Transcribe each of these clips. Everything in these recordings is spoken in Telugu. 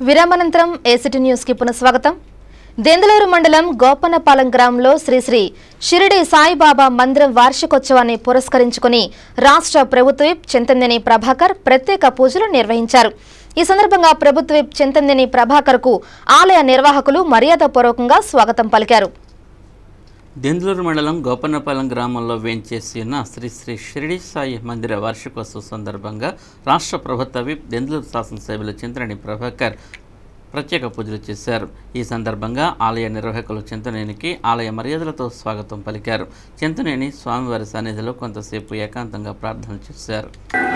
విరామనంతరం ఏసిటీ న్యూస్ కి పునఃస్వాగతం దెందులూరు మండలం గోపన్నపాలెం గ్రామంలో శ్రీ శ్రీ షిరిడి సాయిబాబా మందిరం వార్షికోత్సవాన్ని పురస్కరించుకుని రాష్ట్ర ప్రభుత్వ విప్ చింతనేని ప్రభాకర్ ప్రత్యేక పూజలు నిర్వహించారు ఈ సందర్భంగా ప్రభుత్వ విప్ చింతనేని ప్రభాకర్ కు ఆలయ నిర్వాహకులు మర్యాదపూర్వకంగా స్వాగతం పలికారు దెందులూరు మండలం గోపన్నపాలెం గ్రామంలో వేంచేసి ఉన్న శ్రీ శ్రీ షిరిడి సాయి మందిర వార్షికోత్సవ సందర్భంగా రాష్ట్ర ప్రభుత్వ విప్ దెందులూరు శాసనసభ్యులు చింతనేని ప్రభాకర్ ప్రత్యేక పూజలు చేశారు ఈ సందర్భంగా ఆలయ నిర్వాహకులు చింతనేనికి ఆలయ మర్యాదలతో స్వాగతం పలికారు చింతనేని స్వామివారి సన్నిధిలో కొంతసేపు ఏకాంతంగా ప్రార్థన చేశారు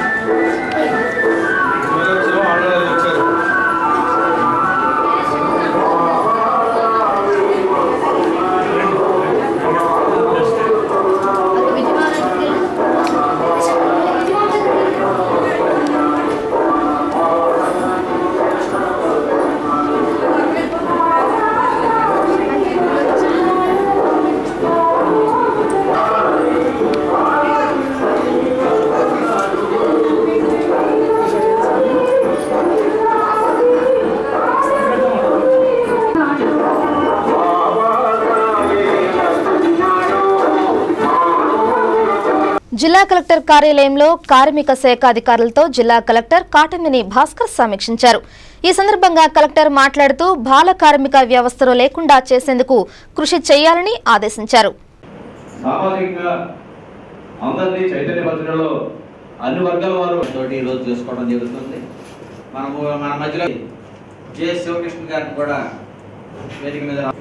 జిల్లా కలెక్టర్ కార్యాలయంలో కార్మిక శాఖ అధికారులతో జిల్లా కలెక్టర్ కాటమిని భాస్కర్ సమీక్షించారు ఈ సందర్భంగా కలెక్టర్ మాట్లాడుతూ బాల కార్మిక వ్యవస్థను లేకుండా చేసేందుకు కృషి చేయాలని ఆదేశించారు సామాజికంగా అందరినీ చైతన్యపరచడంలో అన్ని వర్గాల వారు తోటి ఈరోజు చూసుకోవడం జరుగుతుంది మనము మన మధ్యలో జె శివకృష్ణ గారిని కూడా వేదిక మీద రా-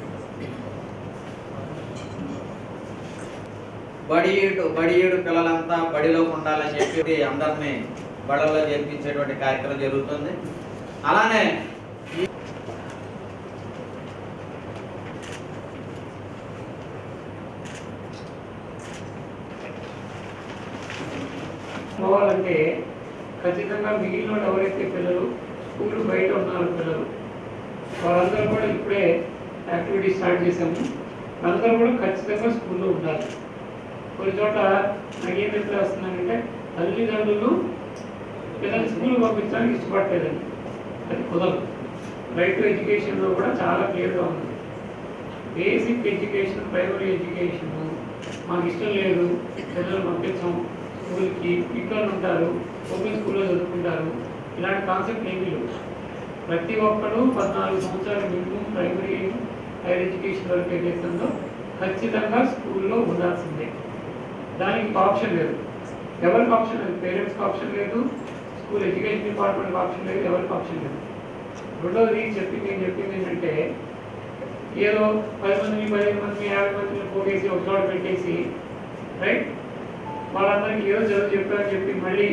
బడి ఏడు బడి ఏడు పిల్లలంతా బడిలో ఉండాలని చెప్పి అందరినీ బడుల్లో చేర్పించేటువంటి కార్యక్రమం జరుగుతుంది అలానే ఈ- పోవాలంటే ఖచ్చితంగా మిగిలిన వాళ్ళు ఎవరైతే పిల్లలు స్కూల్ బయట ఉన్నారు పిల్లలు వాళ్ళందరూ కూడా ఇప్పుడే యాక్టివిటీ స్టార్ట్ చేసాము వాళ్ళందరూ కూడా ఖచ్చితంగా స్కూల్లో ఉండాలి కొన్ని చోట నాకు ఏం ఎట్లా వస్తుందంటే తల్లిదండ్రులు పిల్లల్ని స్కూల్ పంపించడానికి ఇష్టపడలేదండి అది కుదరదు రైట్ టు ఎడ్యుకేషన్లో కూడా చాలా క్లియర్గా ఉంది బేసిక్ ఎడ్యుకేషన్ ప్రైమరీ ఎడ్యుకేషన్ మాకు ఇష్టం లేదు పిల్లలు పంపించాం స్కూల్కి ఇంట్లో ఉంటారు ఓపెన్ స్కూల్లో చదువుకుంటారు ఇలాంటి కాన్సెప్ట్ ఏమీ లేవు ప్రతి ఒక్కరు పద్నాలుగు సంవత్సరాల మినిమం ప్రైమరీ హైయర్ ఎడ్యుకేషన్ వరకు ఏదైతుందో ఖచ్చితంగా స్కూల్లో ఉండాల్సిందే దానికి ఆప్షన్ లేదు ఎవరికి ఆప్షన్ లేదు పేరెంట్స్కి ఆప్షన్ లేదు స్కూల్ ఎడ్యుకేషన్ డిపార్ట్మెంట్కి ఆప్షన్ లేదు ఎవరికి ఆప్షన్ లేదు రెండవది చెప్పింది నేను చెప్పింది ఏంటంటే ఏదో పది మందిని పదిహేను మందిని యాభై మందిని పోగేసి ఒక చోట పెట్టేసి రైట్ వాళ్ళందరికీ ఏదో చదువు చెప్పారని చెప్పి మళ్ళీ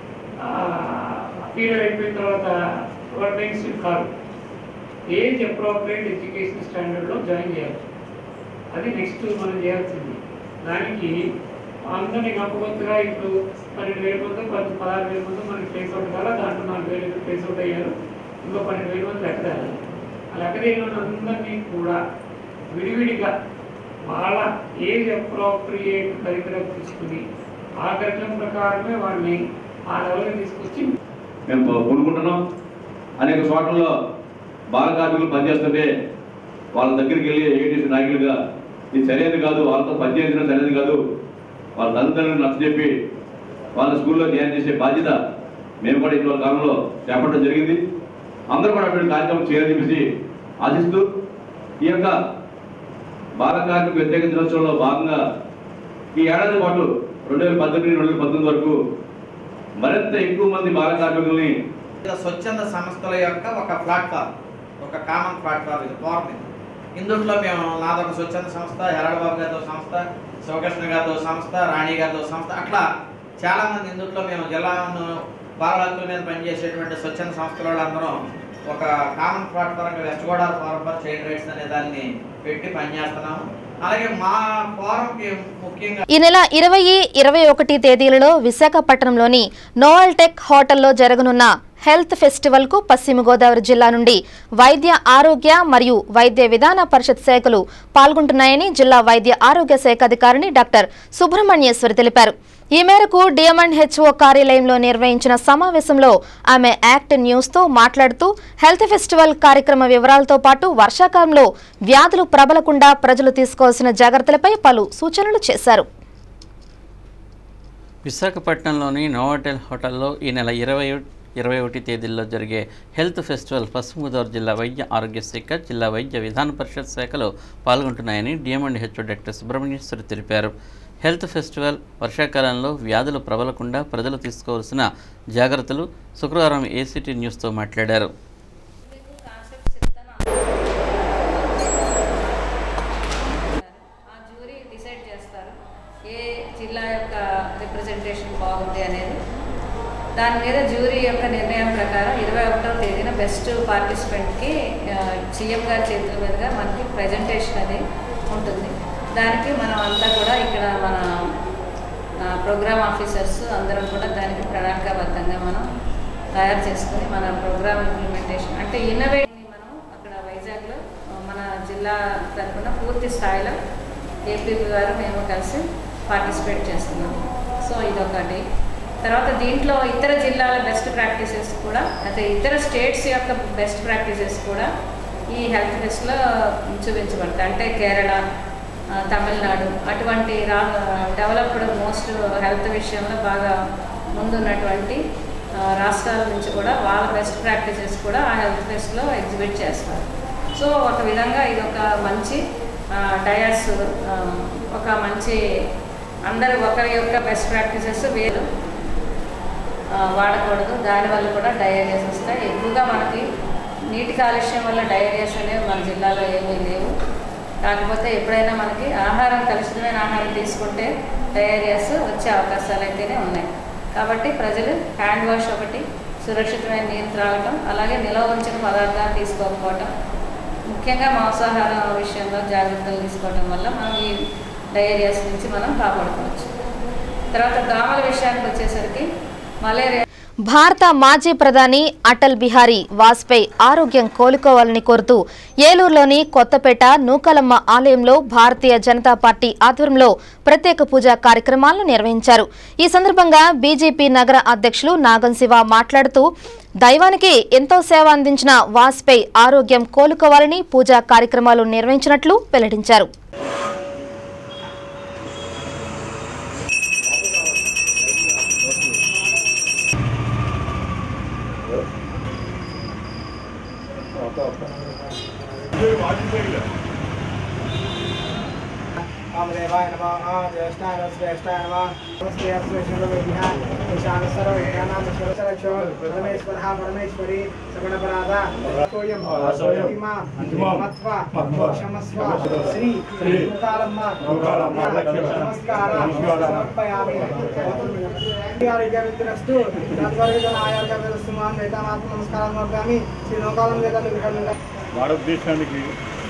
పీరియడ్ అయిపోయిన తర్వాత వాళ్ళ మెయిన్స్ కాదు ఏజ్ అప్రోప్రియేట్ ఎడ్యుకేషన్ స్టాండర్డ్లో జాయిన్ చేయాలి అది నెక్స్ట్ మనం చేయాల్సింది దానికి అందరినీ గొప్పగొత్తగా ఇప్పుడు పన్నెండు వేల మంది పది పదహారు వేల మంది మనకి ప్లేస్ అవుట్ కాల దాంట్లో నాలుగు వేలు ప్లేస్ అవుట్ అయ్యారు ఇంకో పన్నెండు వేల మంది లెక్క తేవాలి ఆ లెక్క తేలిన అందరినీ కూడా విడివిడిగా వాళ్ళ ఏజ్ అప్రోప్రియేట్ కరికులం తీసుకుని ఆ కరికులం ప్రకారమే వాళ్ళని ఆ లెవెల్కి తీసుకొచ్చి మేము కొనుక్కుంటున్నాం అనేక చోట్లలో బాల కార్మికులు పనిచేస్తుంటే వాళ్ళ దగ్గరికి వెళ్ళి ఏటీసీ నాయకులుగా ఇది సరైనది కాదు వాళ్ళతో పనిచేయడం సరైనది కాదు వాళ్ళ తల్లిదండ్రులను నచ్చజెప్పి వాళ్ళ స్కూల్లో ధ్యానం చేసే బాధ్యత మేము కూడా ఇటీవల కాలంలో చేపట్టడం జరిగింది అందరూ కూడా అటువంటి కార్యక్రమం చేయాలని చెప్పేసి ఆశిస్తూ ఈ యొక్క బాల కార్మిక వ్యతిరేక దినోత్సవంలో భాగంగా ఈ ఏడాది పాటు రెండు వేల పద్దెనిమిది రెండు వేల పంతొమ్మిది వరకు మరింత ఎక్కువ మంది బాల కార్మికుల్ని ఇది స్వచ్ఛంద సంస్థల యొక్క ఒక ప్లాట్ఫామ్ ఒక కామన్ ప్లాట్ఫామ్ ఇది ఫోరం ఇది ఇందులో మేము నాదొక స్వచ్ఛంద సంస్థ హెరడ్ బాబు గారితో సంస్థ శివకృష్ణ గారితో సంస్థ రాణి గారితో సంస్థ అట్లా చాలా మంది ఇందులో మేము జిల్లాను బాల హక్కుల మీద పనిచేసేటువంటి స్వచ్ఛంద సంస్థల వాళ్ళందరం ఒక common platform west Godavari forum for child rights అనే దాన్ని పెట్టి పనిచేస్తున్నాము అలాగే మా ఫోరంకి ముఖ్యంగా ఈ నెల ఇరవై ఇరవై ఒకటి తేదీలలో విశాఖపట్నంలోని నోవల్ టెక్ హోటల్లో జరగనున్న హెల్త్ ఫెస్టివల్ కు పశ్చిమ గోదావరి జిల్లా నుండి వైద్య ఆరోగ్య మరియు వైద్య విధాన పరిషత్ శాఖలు పాల్గొంటున్నాయని జిల్లా వైద్య ఆరోగ్య శాఖ అధికారిని డాక్టర్ సుబ్రహ్మణ్యేశ్వరి తెలిపారు ఈ మేరకు డిఎంఎండ్ హెచ్ఓ కార్యాలయంలో నిర్వహించిన సమావేశంలో ఆమె యాక్ట్ న్యూస్తో మాట్లాడుతూ హెల్త్ ఫెస్టివల్ కార్యక్రమ వివరాలతో పాటు వర్షాకాలంలో వ్యాధులు ప్రబలకుండా ప్రజలు తీసుకోవాల్సిన జాగ్రత్తలపై పలు సూచనలు చేశారు విశాఖపట్నంలోని నోవాటెల్ హోటల్లో ఈ నెల ఇరవై ఇరవై ఒకటి తేదీల్లో జరిగే హెల్త్ ఫెస్టివల్ పశ్చిమ గోదావరి జిల్లా వైద్య ఆరోగ్య శాఖ జిల్లా వైద్య విధాన పరిషత్ శాఖలో పాల్గొంటున్నాయని డిఎంఎండ్ హెచ్ఓ డాక్టర్ సుబ్రహ్మణ్యేశ్వరి తెలిపారు హెల్త్ ఫెస్టివల్ వర్షాకాలంలో వ్యాధులు ప్రబలకుండా ప్రజలు తీసుకోవాల్సిన జాగ్రత్తలు శుక్రవారం ఏసీటీ న్యూస్తో మాట్లాడారు ఆ జ్యూరీ డిసైడ్ చేస్తారు ఏ జిల్లా యొక్క రిప్రజెంటేషన్ బాగుంది అనేది దాని మీద జ్యూరీ యొక్క నిర్ణయం ప్రకారం ఇరవై ఒకటవ తేదీన బెస్ట్ పార్టిసిపెంట్కి సీఎం గారి చేతుల మీదుగా మనకి ప్రజెంటేషన్ అది ఉంటుంది దానికి మనం అంతా కూడా ఇక్కడ మన ప్రోగ్రామ్ ఆఫీసర్స్ అందరం కూడా దానికి ప్రణాళికాబద్ధంగా మనం తయారు చేసుకుని మన ప్రోగ్రామ్ ఇంప్లిమెంటేషన్ అంటే ఇన్నోవేట్ని మనం అక్కడ వైజాగ్లో ఆ, మన జిల్లా తరఫున పూర్తి స్థాయిలో ఏపీపీ గారు మేము కలిసి పార్టిసిపేట్ చేస్తున్నాం సో ఇదొకటి తర్వాత దీంట్లో ఇతర జిల్లాల బెస్ట్ ప్రాక్టీసెస్ కూడా అంటే ఇతర స్టేట్స్ యొక్క బెస్ట్ ప్రాక్టీసెస్ కూడా ఈ హెల్త్ ఫెస్ట్లో చూపించబడతాయి అంటే కేరళ ఆ, తమిళనాడు అటువంటి రా డెవలప్డ్ మోస్ట్ హెల్త్ విషయంలో బాగా ముందున్నటువంటి ఆ, రాష్ట్రాల నుంచి కూడా వాళ్ళ బెస్ట్ ప్రాక్టీసెస్ కూడా ఆ హెల్త్ ఫెస్ట్లో ఎగ్జిబిట్ చేస్తారు సో ఒక విధంగా ఇది ఒక మంచి డయాస్ ఒక మంచి అందరు ఒకరి యొక్క బెస్ట్ ప్రాక్టీసెస్ వేరు ఆ, వాడకూడదు దానివల్ల కూడా డయేరియాస్ వస్తాయి ఎక్కువగా మనకి నీటి కాలుష్యం వల్ల డయేరియాస్ అనేవి మన జిల్లాలో ఏమీ లేవు కాకపోతే ఎప్పుడైనా మనకి ఆహారం కలుషితమైన ఆహారం తీసుకుంటే డయేరియాస్ వచ్చే అవకాశాలు అయితేనే ఉన్నాయి కాబట్టి ప్రజలు హ్యాండ్ వాష్ ఒకటి సురక్షితమైన నీరు త్రాగటం అలాగే నిల్వ ఉంచిన పదార్థాలు తీసుకోకపోవటం ముఖ్యంగా మాంసాహారం విషయంలో జాగ్రత్తలు తీసుకోవడం వల్ల మనం ఈ డయేరియాస్ నుంచి మనం కాపాడుకోవచ్చు తర్వాత దోమల విషయానికి వచ్చేసరికి మలేరియా భారత మాజీ ప్రధాని అటల్ బిహారీ వాజ్పేయి ఆరోగ్యం కోలుకోవాలని కోరుతూ ఏలూరులోని కొత్తపేట నూకలమ్మ ఆలయంలో భారతీయ జనతా పార్టీ ఆధ్వర్యంలో ప్రత్యేక పూజా కార్యక్రమాలను నిర్వహించారు ఈ సందర్భంగా బీజేపీ నగర అధ్యక్షులు నాగం శివ మాట్లాడుతూ దైవానికి ఎంతో సేవ అందించిన వాజ్పేయి ఆరోగ్యం కోలుకోవాలని పూజా కార్యక్రమాలు నిర్వహించినట్లు వెల్లడించారు वामदेवाय नमः ज्येष्ठाय नमः श्रेष्ठाय नमः नमस्ते अश्वेश्वरवेदिः ईशान सर्वविज्ञानां ईश्वरसरक्षो परमेश्वरः परमेश्वरी सगुणपराधा सोऽयं अन्तिमा मत्वा क्षमस्व श्री नूकालम्मा नमस्कार समर्पयामि आरोग्यमित्रस्तु तद्वर्गजनायोग्यमित्रस्तु मां वेदामात्म नमस्कारं समर्पयामि श्री नूकालं वेदान्तविषयं భారతదేశానికి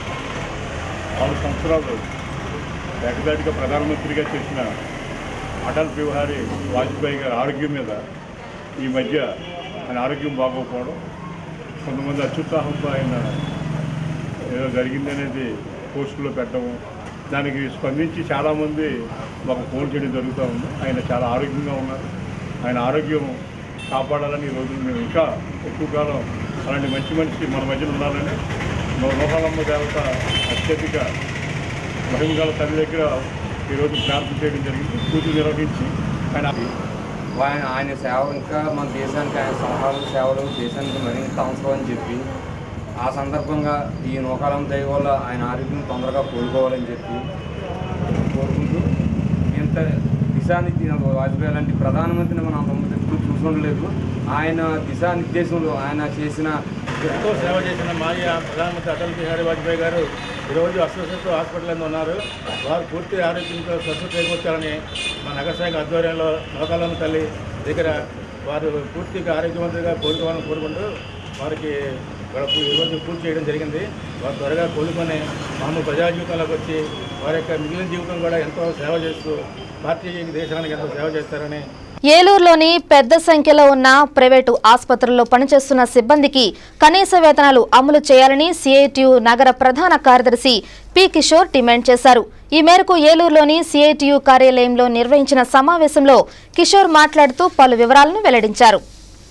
ఆరు సంవత్సరాలు ఏకదాటిగా ప్రధానమంత్రిగా చేసిన అటల్ బిహారీ వాజ్పేయి గారి ఆరోగ్యం మీద ఈ మధ్య ఆయన ఆరోగ్యం బాగోకపోవడం కొంతమంది అత్యుత్సాహంతో ఆయన ఏదో జరిగిందనేది పోస్టులో పెట్టడం దానికి స్పందించి చాలామంది మాకు ఫోన్ చేయడం జరుగుతూ ఉంది ఆయన చాలా ఆరోగ్యంగా ఉన్నారు ఆయన ఆరోగ్యం కాపాడాలని ఈ రోజు మేము ఇంకా ఎక్కువ కాలం అలాంటి మంచి మనిషి మన మధ్యన ఉండాలని లోహాలమ్మ దేవత అత్యధిక మహిమగల తల్లి దగ్గర ఈరోజు ప్రార్థన చేయడం జరిగింది పూజలు నిర్వహించి ఆయన ఆయన ఆయన సేవ ఇంకా మన దేశానికి ఆయన సలహాలు సేవలు దేశానికి మరింత అవసరం అని చెప్పి ఆ సందర్భంగా ఈ నూకాలం దయ వల్ల ఆయన ఆరోగ్యం తొందరగా కోలుకోవాలని చెప్పి కోరుకుంటూ ఇంత దిశానిర్ది వాజ్పేయి లాంటి ప్రధానమంత్రిని మనం అంతకుముందు ఎప్పుడు చూసుకుంటలేదు ఆయన దిశానిర్దేశంలో ఆయన చేసిన ఎంతో సేవ చేసిన మాజీ ప్రధానమంత్రి అటల్ బిహారీ వాజ్పేయి గారు ఈరోజు అస్వస్థతో హాస్పిటల్లో ఉన్నారు వారు పూర్తి ఆరోగ్యంతో స్వస్థ చేకూర్చాలని మా నగరశాఖ ఆధ్వర్యంలో లోకాలమ్మ తల్లి దగ్గర వారు పూర్తిగా ఆరోగ్యవంతులుగా కోలుకోవాలని కోరుకుంటూ వారికి ఇక్కడ పూ- ఈరోజు పూజ చేయడం జరిగింది వారు త్వరగా కోలుకొని మామూలు ప్రజా జీవితంలోకి వచ్చి వారి యొక్క మిగిలిన జీవితం కూడా ఎంతో సేవ చేస్తూ పార్టీ దేశానికి ఎంతో సేవ చేస్తారని ఏలూరులోని పెద్ద సంఖ్యలో ఉన్న ప్రైవేటు ఆసుపత్రుల్లో పనిచేస్తున్న సిబ్బందికి కనీస వేతనాలు అమలు చేయాలని సిఐటియు నగర ప్రధాన కార్యదర్శి పి కిషోర్ డిమాండ్ చేశారు ఈ మేరకు ఏలూరులోని సిఐటియు కార్యాలయంలో నిర్వహించిన సమావేశంలో కిషోర్ మాట్లాడుతూ పలు వివరాలను వెల్లడించారు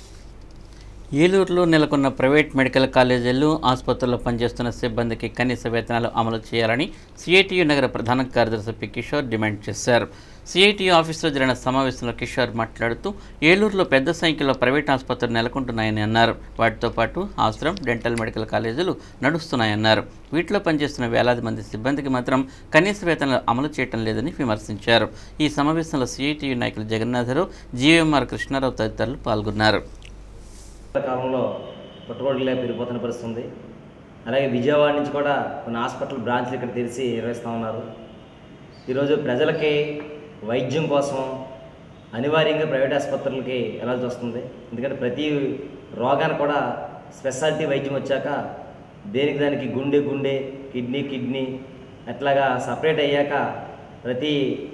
ఏలూరులో నెలకొన్న ప్రైవేట్ మెడికల్ కాలేజీలు ఆసుపత్రుల్లో పనిచేస్తున్న సిబ్బందికి కనీస వేతనాలు అమలు చేయాలని సిఐటియు నగర ప్రధాన కార్యదర్శి పి కిషోర్ డిమాండ్ చేశారు సిఐటియు ఆఫీసులో జరిగిన సమావేశంలో కిషోర్ మాట్లాడుతూ ఏలూరులో పెద్ద సంఖ్యలో ప్రైవేట్ ఆసుపత్రులు నెలకొంటున్నాయని అన్నారు వాటితో పాటు ఆశ్రమ్ డెంటల్ మెడికల్ కాలేజీలు నడుస్తున్నాయన్నారు వీటిలో పనిచేస్తున్న వేలాది మంది సిబ్బందికి మాత్రం కనీస వేతనాలు అమలు చేయటం లేదని విమర్శించారు ఈ సమావేశంలో సిఐటియు నాయకులు జగన్నాథరావు జీఎంఆర్ కృష్ణారావు తదితరులు పాల్గొన్నారు కాలంలో పుట్టగొడుగులే పెరిగిపోతున్న పరిస్థితి ఉంది అలాగే విజయవాడ నుంచి కూడా కొన్ని హాస్పిటల్ బ్రాంచ్లు ఇక్కడ తెరిచి నిర్వహిస్తూ ఉన్నారు ఈరోజు ప్రజలకి వైద్యం కోసం అనివార్యంగా ప్రైవేట్ ఆసుపత్రులకి వెళ్ళాల్సి వస్తుంది ఎందుకంటే ప్రతి రోగానికి కూడా స్పెషాలిటీ వైద్యం వచ్చాక దేనికి దానికి గుండె గుండె కిడ్నీ కిడ్నీ అట్లాగా సపరేట్ అయ్యాక ప్రతి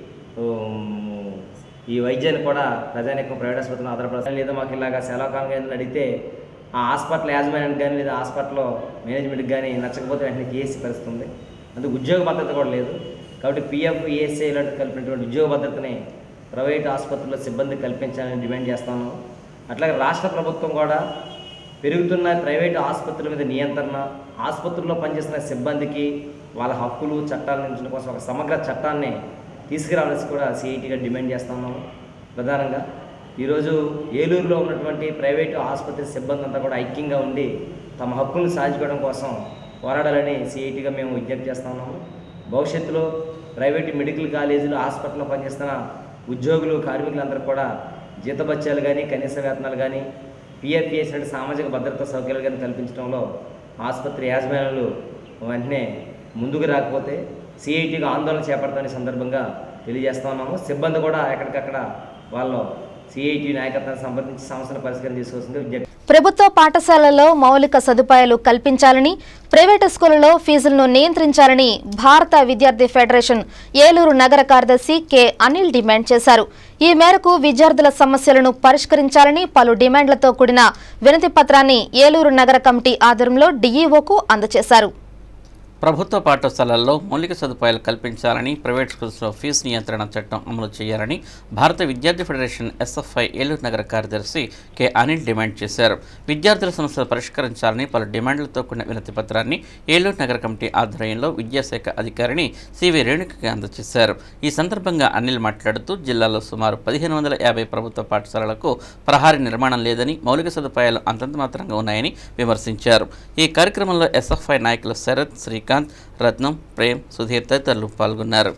ఉమ్, ఈ వైద్యాన్ని కూడా ప్రజానికం ప్రైవేట్ ఆసుపత్రిలో ఆధారపడాలి లేదా మాకు ఇలాగా సెలవు ఏదైనా అడిగితే ఆ హాస్పిటల్ యాజమాన్యానికి కానీ లేదా హాస్పిటల్ మేనేజ్మెంట్కి కానీ నచ్చకపోతే వెంటనే కేసు పరిస్థితి ఉంది అందుకు ఉద్యోగ భద్రత కూడా లేదు కాబట్టి పిఎఫ్ ఈఎస్ఐ ఇలాంటి కలిపినటువంటి ఉద్యోగ భద్రతని ప్రైవేట్ ఆసుపత్రుల్లో సిబ్బంది కల్పించాలని డిమాండ్ చేస్తాను అట్లాగే రాష్ట్ర ప్రభుత్వం కూడా పెరుగుతున్న ప్రైవేటు ఆసుపత్రుల మీద నియంత్రణ ఆసుపత్రుల్లో పనిచేస్తున్న సిబ్బందికి వాళ్ళ హక్కులు చట్టాల నుంచి కోసం ఒక సమగ్ర చట్టాన్ని తీసుకురావాల్సి కూడా సిఐటిగా డిమాండ్ చేస్తా ఉన్నాము ప్రధానంగా ఈరోజు ఏలూరులో ఉన్నటువంటి ప్రైవేటు ఆసుపత్రి సిబ్బంది అంతా కూడా ఐక్యంగా ఉండి తమ హక్కులను సాధించుకోవడం కోసం పోరాడాలని సిఐటిగా మేము విజ్ఞప్తి చేస్తా ఉన్నాము భవిష్యత్తులో ప్రైవేటు మెడికల్ కాలేజీలు హాస్పిటల్లో పనిచేస్తున్న ఉద్యోగులు కార్మికులందరూ కూడా జీతభత్యాలు కానీ కనీస వేతనాలు కానీ పిఎఫ్పిఎస్ అంటే సామాజిక భద్రతా సౌకర్యాలు కానీ కల్పించడంలో ఆసుపత్రి యాజమాన్యాలు వెంటనే ముందుకు రాకపోతే సిఐటిగా ఆందోళన చేపడతామనే సందర్భంగా తెలియజేస్తా ఉన్నాము సిబ్బంది కూడా ఎక్కడికక్కడ వాళ్ళు సిఐటి నాయకత్వాన్ని సంప్రదించి సమస్యల పరిష్కారం తీసుకోవాల్సింది విజ్ఞప్తి ప్రభుత్వ పాఠశాలల్లో మౌలిక సదుపాయాలు కల్పించాలని ప్రైవేటు స్కూళ్లలో ఫీజులను నియంత్రించాలని భారత విద్యార్థి ఫెడరేషన్ ఏలూరు నగర కార్యదర్శి కె అనిల్ డిమాండ్ చేశారు ఈ మేరకు విద్యార్థుల సమస్యలను పరిష్కరించాలని పలు డిమాండ్లతో కూడిన వినతి పత్రాన్ని ఏలూరు నగర కమిటీ ఆధ్వర్యంలో డీఈఓకు అందజేశారు ప్రభుత్వ పాఠశాలల్లో మౌలిక సదుపాయాలు కల్పించాలని ప్రైవేట్ స్కూల్స్లో ఫీజు నియంత్రణ చట్టం అమలు చేయాలని భారత విద్యార్థి ఫెడరేషన్ ఎస్ఎఫ్ఐ ఏలూరు నగర కార్యదర్శి కె అనిల్ డిమాండ్ చేశారు విద్యార్థుల సమస్యలు పరిష్కరించాలని పలు డిమాండ్లతో కూడిన వినతి పత్రాన్ని ఏలూరు నగర కమిటీ ఆధ్వర్యంలో విద్యాశాఖ అధికారిని సివి రేణుకకి అందజేశారు ఈ సందర్భంగా అనిల్ మాట్లాడుతూ జిల్లాలో సుమారు పదిహేను వందల యాభై ప్రభుత్వ పాఠశాలలకు ప్రహారీ నిర్మాణం లేదని మౌలిక సదుపాయాలు అంతంత మాత్రంగా ఉన్నాయని విమర్శించారు ఈ కార్యక్రమంలో ఎస్ఎఫ్ఐ నాయకులు శరత్ శ్రీకాంత్ రత్నం ప్రేమ్ సుధీర్ తదితరులు పాల్గొన్నారు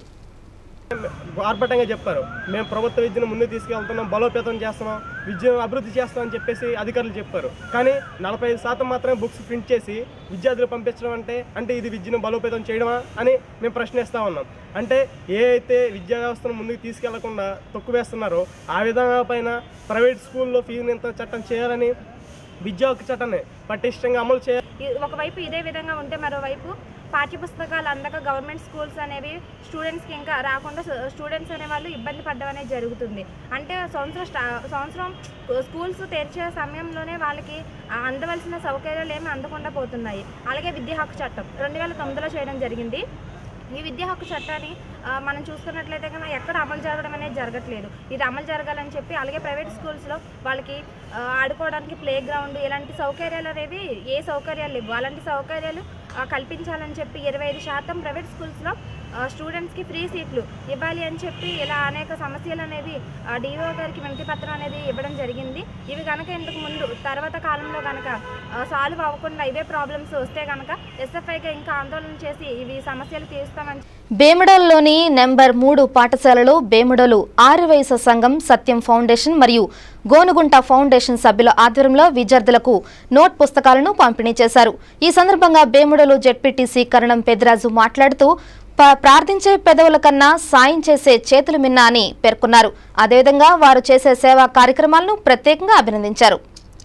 ఆర్భటంగా చెప్పారు మేము ప్రభుత్వ విద్యను ముందుకు తీసుకెళ్తున్నాం బలోపేతం చేస్తున్నాం విద్యను అభివృద్ధి చేస్తామని చెప్పేసి అధికారులు చెప్పారు కానీ నలభై ఐదు శాతం మాత్రమే బుక్స్ ప్రింట్ చేసి విద్యార్థులు పంపించడం అంటే అంటే ఇది విద్యను బలోపేతం చేయడమా అని మేము ప్రశ్నిస్తూ ఉన్నాం అంటే ఏ అయితే విద్యా వ్యవస్థను ముందుకు తీసుకెళ్లకుండా తొక్కువేస్తున్నారో ఆ విధానాల పైన ప్రైవేట్ స్కూల్లో ఫీజు నియంత్రణ చట్టం చేయాలని విద్యా హక్కు చట్టాన్ని పటిష్టంగా అమలు చేయాలి ఇ- ఒకవైపు ఇదే విధంగా ఉంటే మరోవైపు పాఠ్యపుస్తకాలు అందక గవర్నమెంట్ స్కూల్స్ అనేవి స్టూడెంట్స్కి ఇంకా రాకుండా స్టూడెంట్స్ అనే వాళ్ళు ఇబ్బంది పడడం అనేది జరుగుతుంది అంటే సంవత్సరం స్టా సంవత్సరం స్కూల్స్ తెరిచే సమయంలోనే వాళ్ళకి ఆ అందవలసిన సౌకర్యాలు ఏమి అందకుండా పోతున్నాయి అలాగే విద్యా హక్కు చట్టం రెండు వేల తొమ్మిదిలో చేయడం జరిగింది ఈ విద్యా హక్కు చట్టాన్ని ఆ, మనం చూసుకున్నట్లయితే కనుక ఎక్కడ అమలు జరగడం అనేది జరగట్లేదు ఇది అమలు జరగాలని చెప్పి అలాగే ప్రైవేట్ స్కూల్స్లో వాళ్ళకి ఆ, ఆడుకోవడానికి ప్లే గ్రౌండ్ ఇలాంటి సౌకర్యాలు అనేవి ఏ సౌకర్యాలు లేవు అలాంటి సౌకర్యాలు ఆ, కల్పించాలని చెప్పి ఇరవై ఐదు శాతం ప్రైవేట్ స్కూల్స్లో స్టూడెంట్స్కి ఫ్రీ సీట్లు ఇవ్వాలి అని చెప్పి ఇలా అనేక సమస్యలు అనేవి డిఓ గారికి వినతి పత్రం అనేది ఇవ్వడం జరిగింది ఇవి కనుక ఇంతకు ముందు తర్వాత కాలంలో కనుక సాల్వ్ అవ్వకుండా ఇవే ప్రాబ్లమ్స్ వస్తే కనుక ఎస్ఎఫ్ఐగా ఇంకా ఆందోళన చేసి ఇవి సమస్యలు తీరుస్తామని బేముడల్లోని నెంబర్ మూడు పాఠశాలలో బేముడలు ఆర్యవైశ్య సంఘం సత్యం ఫౌండేషన్ మరియు గోనుగుంట ఫౌండేషన్ సభ్యుల ఆధ్వర్యంలో విద్యార్థులకు నోట్ పుస్తకాలను పంపిణీ చేశారు ఈ సందర్భంగా బేముడలు జెడ్పీటీసీ కరణం పెద్దిరాజు మాట్లాడుతూ ప- ప్రార్థించే పెదవుల కన్నా సాయం చేసే చేతులు మిన్నా అని పేర్కొన్నారు అదేవిధంగా వారు చేసే సేవా కార్యక్రమాలను ప్రత్యేకంగా అభినందించారు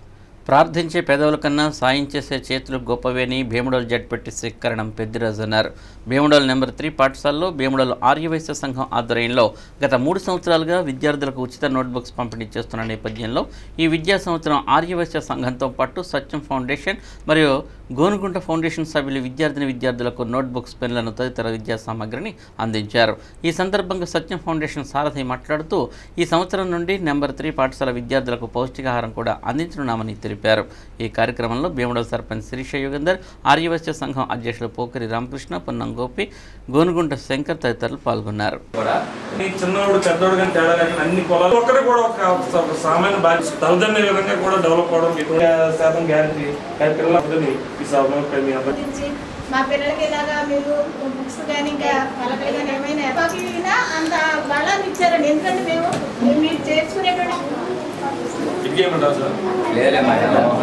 ప్రార్థించే పెదవుల కన్నా సాయం చేసే చేతులు గొప్పవేని భీముడోలు జడ్పెట్టి శ్రీకరణం పెద్దిరాజు అన్నారు భీముడోలు నెంబర్ త్రీ పాఠశాలలో భీముడోలు ఆర్యవైశ్య సంఘం ఆధ్వర్యంలో గత మూడు సంవత్సరాలుగా విద్యార్థులకు ఉచిత నోట్బుక్స్ పంపిణీ చేస్తున్న నేపథ్యంలో ఈ విద్యా సంవత్సరం ఆర్యవైశ్య సంఘంతో పాటు సత్యం ఫౌండేషన్ మరియు గోనుగుంట ఫౌండేషన్ సభ్యులు విద్యార్థిని విద్యార్థులకు నోట్బుక్స్ పెన్లను తదితర విద్యా సామగ్రిని అందించారు ఈ సందర్భంగా సత్యం ఫౌండేషన్ సారథి మాట్లాడుతూ ఈ సంవత్సరం నుండి నెంబర్ త్రీ పాఠశాల విద్యార్థులకు పౌష్టికాహారం కూడా అందించనున్నామని తెలిపారు ఈ కార్యక్రమంలో భీముడో సర్పంచ్ శిరీష యుగంధర్ ఆర్యవైశ్య సంఘం అధ్యక్షులు పోకరి రామకృష్ణ పొన్నం గోపి గోనుగుంట శంకర్ తదితరులు పాల్గొన్నారు ఈ చిన్నవాడు పెద్దవాడు కానీ తేడా లేకుండా అన్ని పొలాలు ఒక్కడే కూడా ఒక ఒక సామాన్య బాధ్యత తలదన్నే విధంగా కూడా డెవలప్ అవడం మీకు శాతం గ్యారంటీ కానీ పిల్లలందరినీ ఈ సభలో మీ అందరికీ గురించి మా పిల్లలకి ఇలాగా మీరు బుక్స్ కానీ ఇంకా పలకలు కానీ ఏమైనా ఎప్పటికైనా అంత బలాన్ని ఇచ్చారండి ఎందుకంటే మేము మీరు చేర్చుకునేటువంటి ఇంకేమంటారు సార్ లేదులే మా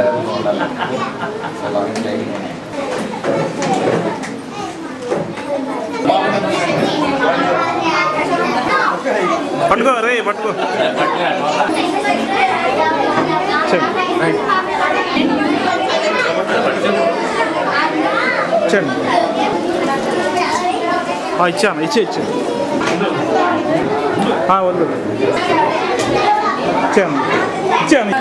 పట్టుకో రే పట్టుకో ఇచ్చండి ఇచ్చాను ఇచ్చే ఇచ్చాను వద్దు ఇచ్చాను ఇచ్చాను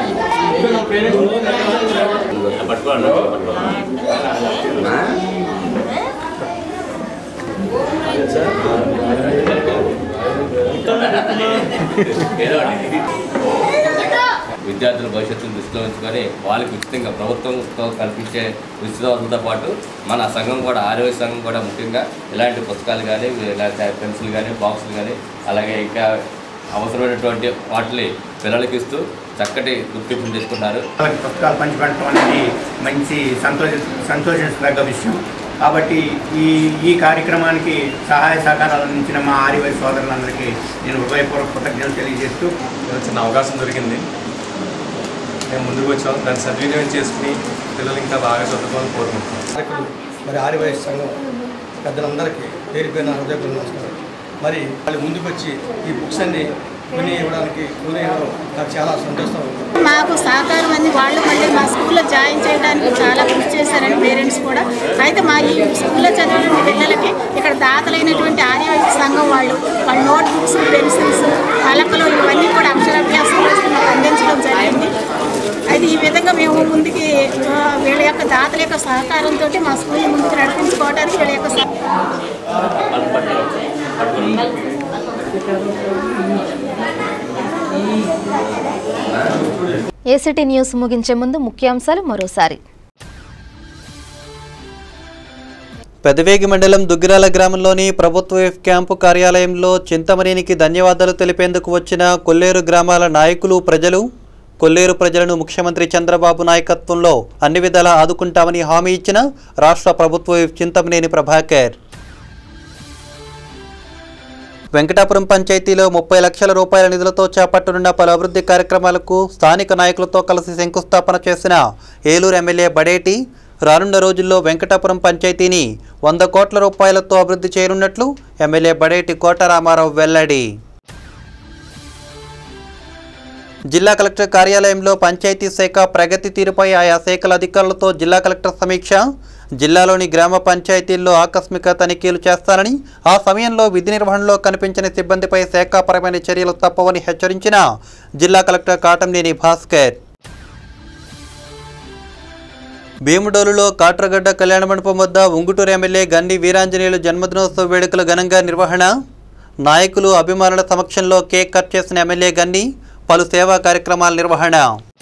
విద్యార్థుల భవిష్యత్తును దృష్టిలో ఉంచుకొని వాళ్ళకి ఉచితంగా ప్రభుత్వంతో కల్పించే ఉచిత వసతితో పాటు మన సంఘం కూడా ఆరోగ్య సంఘం కూడా ముఖ్యంగా ఇలాంటి పుస్తకాలు కానీ లేకపోతే పెన్సిల్ కానీ బాక్సులు కానీ అలాగే ఇంకా అవసరమైనటువంటి వాటిని పిల్లలకి ఇస్తూ చక్కటి గుర్తింపును తీసుకున్నారు వాళ్ళకి పుస్తకాలు పంచిపెట్టడం అనేది మంచి సంతోష సంతోషించదగ్గ విషయం కాబట్టి ఈ ఈ కార్యక్రమానికి సహాయ సహకారాలు అందించిన మా ఆర్యవై సోదరులందరికీ నేను హృదయపూర్వక కృతజ్ఞతలు తెలియజేస్తూ ఏదో చిన్న అవకాశం దొరికింది మేము ముందుకు వచ్చాం దాన్ని సద్వినియోగం చేసుకుని పిల్లలు ఇంకా బాగా చదువుకోవాలని కోరుకుంటున్నాం మరి ఆర్యవైశ్య సంఘం పెద్దలందరికీ పేరు పేరున హృదయపూర్వక నమస్కారం మరి వాళ్ళు ముందుకు వచ్చి ఈ బుక్స్ అన్ని కొని ఇవ్వడానికి కొని ఇవ్వడం నాకు చాలా సంతోషం ఉంది మాకు సహకారం అంది వాళ్ళు మళ్ళీ మా స్కూల్లో జాయిన్ చేయడానికి చాలా కృషి చేశారండి పేరెంట్స్ కూడా అయితే మా ఈ స్కూల్లో చదివిన పిల్లలకి ఇక్కడ దాతలైనటువంటి ఆర్యవైద్య సంఘం వాళ్ళు వాళ్ళ నోట్ బుక్స్ పెన్సిల్స్ పలకలు ఇవన్నీ కూడా అక్షరాభ్యాసం చేసి మాకు అందించడం జరిగింది అయితే ఈ విధంగా మేము ముందుకి ఆ, వీళ్ళ యొక్క దాతల యొక్క సహకారంతో మా స్కూల్ ముందుకు నడిపించుకోవడానికి వీళ్ళ యొక్క సహ- ఏసీటీ న్యూస్ ముగించే ముందు ముఖ్యాంశాలు మరోసారి పెదవేగి మండలం దుగ్గిరాల గ్రామంలోని ప్రభుత్వ ఎఫ్ క్యాంపు కార్యాలయంలో చింతమనేనికి ధన్యవాదాలు తెలిపేందుకు వచ్చిన కొల్లేరు గ్రామాల నాయకులు ప్రజలు కొల్లేరు ప్రజలను ముఖ్యమంత్రి చంద్రబాబు నాయకత్వంలో అన్ని విధాలా ఆదుకుంటామని హామీ ఇచ్చిన రాష్ట్ర ప్రభుత్వ విప్ చింతమనేని ప్రభాకర్ వెంకటాపురం పంచాయతీలో ముప్పై లక్షల రూపాయల నిధులతో చేపట్టనున్న పలు అభివృద్ధి కార్యక్రమాలకు స్థానిక నాయకులతో కలిసి శంకుస్థాపన చేసిన ఏలూరు ఎమ్మెల్యే బడేటి రానున్న రోజుల్లో వెంకటాపురం పంచాయతీని వంద కోట్ల రూపాయలతో అభివృద్ధి చేయనున్నట్లు ఎమ్మెల్యే బడేటి కోటరామారావు వెల్లడి జిల్లా కలెక్టర్ కార్యాలయంలో పంచాయతీ శాఖ ప్రగతి తీరుపై ఆయా శాఖల అధికారులతో జిల్లా కలెక్టర్ సమీక్ష జిల్లాలోని గ్రామ పంచాయతీల్లో ఆకస్మిక తనిఖీలు చేస్తానని ఆ సమయంలో విధి నిర్వహణలో కనిపించని సిబ్బందిపై శాఖాపరమైన చర్యలు తప్పవని హెచ్చరించిన జిల్లా కలెక్టర్ కాటంనేని భాస్కర్ భీముడోలులో కాట్రగడ్డ కళ్యాణ మండపం వద్ద ఉంగుటూరు ఎమ్మెల్యే గండి వీరాంజనేయులు జన్మదినోత్సవ వేడుకలు ఘనంగా నిర్వహణ నాయకులు అభిమానుల సమక్షంలో కేక్ కట్ చేసిన ఎమ్మెల్యే గండి పలు సేవా కార్యక్రమాల నిర్వహణ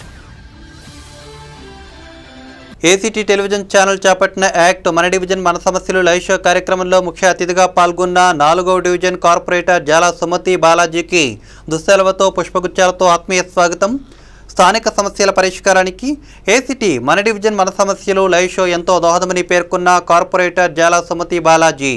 ఏసీటీ టెలివిజన్ ఛానల్ చేపట్టిన యాక్ట్ మన డివిజన్ మన సమస్యలు లైవ్ షో కార్యక్రమంలో ముఖ్య అతిథిగా పాల్గొన్న నాలుగవ డివిజన్ కార్పొరేటర్ జాలా సుమతి బాలాజీకి దుస్సెలవతో పుష్పగుచ్చాలతో ఆత్మీయ స్వాగతం స్థానిక సమస్యల పరిష్కారానికి ఏసీటీ మన డివిజన్ మన సమస్యలు లైవ్ షో ఎంతో దోహదమని పేర్కొన్న కార్పొరేటర్ జాలా సుమతి బాలాజీ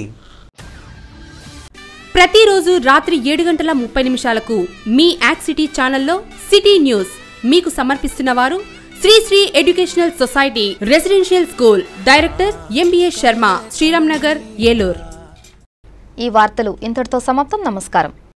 ప్రతిరోజు రాత్రి ఏడు గంటల ముప్పై నిమిషాలకు మీ యాక్ సిటీ ఛానల్లో సిటీ న్యూస్ మీకు సమర్పిస్తున్న వారు Sri Sri educational society residential school director MBA Sharma Sriram Nagar Eluru ఈ వార్తలు ఇంతటితో సమాప్తం నమస్కారం